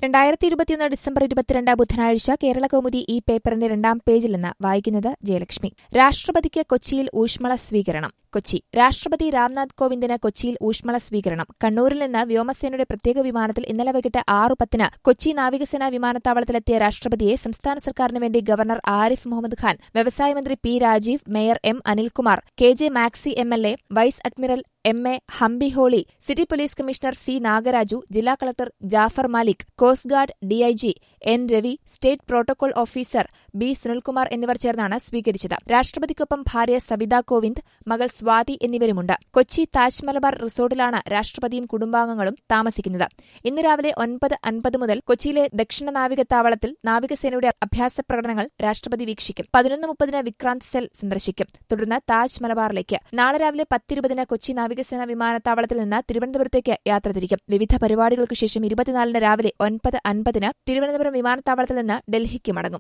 രണ്ടായിരത്തി ഇരുപത്തിയൊന്ന് ഡിസംബർ ഇരുപത്തിരണ്ട് ബുധനാഴ്ച കേരള കൗമുദി ഈ പേപ്പറിന്റെ രണ്ടാം പേജിൽ നിന്ന് വായിക്കുന്നത് ജയലക്ഷ്മി രാഷ്ട്രപതിക്ക് കൊച്ചിയിൽ ഊഷ്മള സ്വീകരണം കൊച്ചി രാഷ്ട്രപതി രാംനാഥ് കോവിന്ദിന് കൊച്ചിയിൽ ഊഷ്മള സ്വീകരണം കണ്ണൂരിൽ നിന്ന് വ്യോമസേനയുടെ പ്രത്യേക വിമാനത്തിൽ ഇന്നലെ വൈകിട്ട് ആറ് പത്തിന് കൊച്ചി നാവികസേനാ വിമാനത്താവളത്തിലെത്തിയ രാഷ്ട്രപതിയെ സംസ്ഥാന സർക്കാരിന് വേണ്ടി ഗവർണർ ആരിഫ് മുഹമ്മദ് ഖാൻ വ്യവസായ മന്ത്രി P Rajeev mayor M Anilkumar K J Maxi M L A vice admiral M A Hampiholi city police commissioner C Nagaraju ജില്ലാ collector Jafar Malik coast guard DIG N Ravi state protocol officer B Sunilkumar എന്നിവർ ചേർന്നാണ് സ്വീകരിച്ചത് രാഷ്ട്രപതിക്കൊപ്പം ഭാര്യ സവിതാ കോവിന്ദ് മകൾ സ്വാതി എന്നിവരുമുണ്ട് കൊച്ചി താജ് മലബാർ റിസോർട്ടിലാണ് രാഷ്ട്രപതിയും കുടുംബാംഗങ്ങളും താമസിക്കുന്നത് ഇന്ന് രാവിലെ ഒൻപത് അൻപത് മുതൽ കൊച്ചിയിലെ ദക്ഷിണ നാവികത്താവളത്തിൽ നാവികസേനയുടെ അഭ്യാസ പ്രകടനങ്ങൾ രാഷ്ട്രപതി വീക്ഷിക്കും പതിനൊന്ന് മുപ്പതിന് വിക്രാന്ത് സെൽ സന്ദർശിക്കും തുടർന്ന് താജ് മലബാറിലേക്ക് നാളെ രാവിലെ പത്തിരുപതിന് കൊച്ചി നാവികസേന വിമാനത്താവളത്തിൽ നിന്ന് തിരുവനന്തപുരത്തേക്ക് യാത്ര തിരിക്കും വിവിധ പരിപാടികൾക്ക് ശേഷം ഇരുപത്തിനാലിന് രാവിലെ ഒൻപത് അൻപതിന് തിരുവനന്തപുരം വിമാനത്താവളത്തിൽ നിന്ന് ഡൽഹിക്ക് മടങ്ങും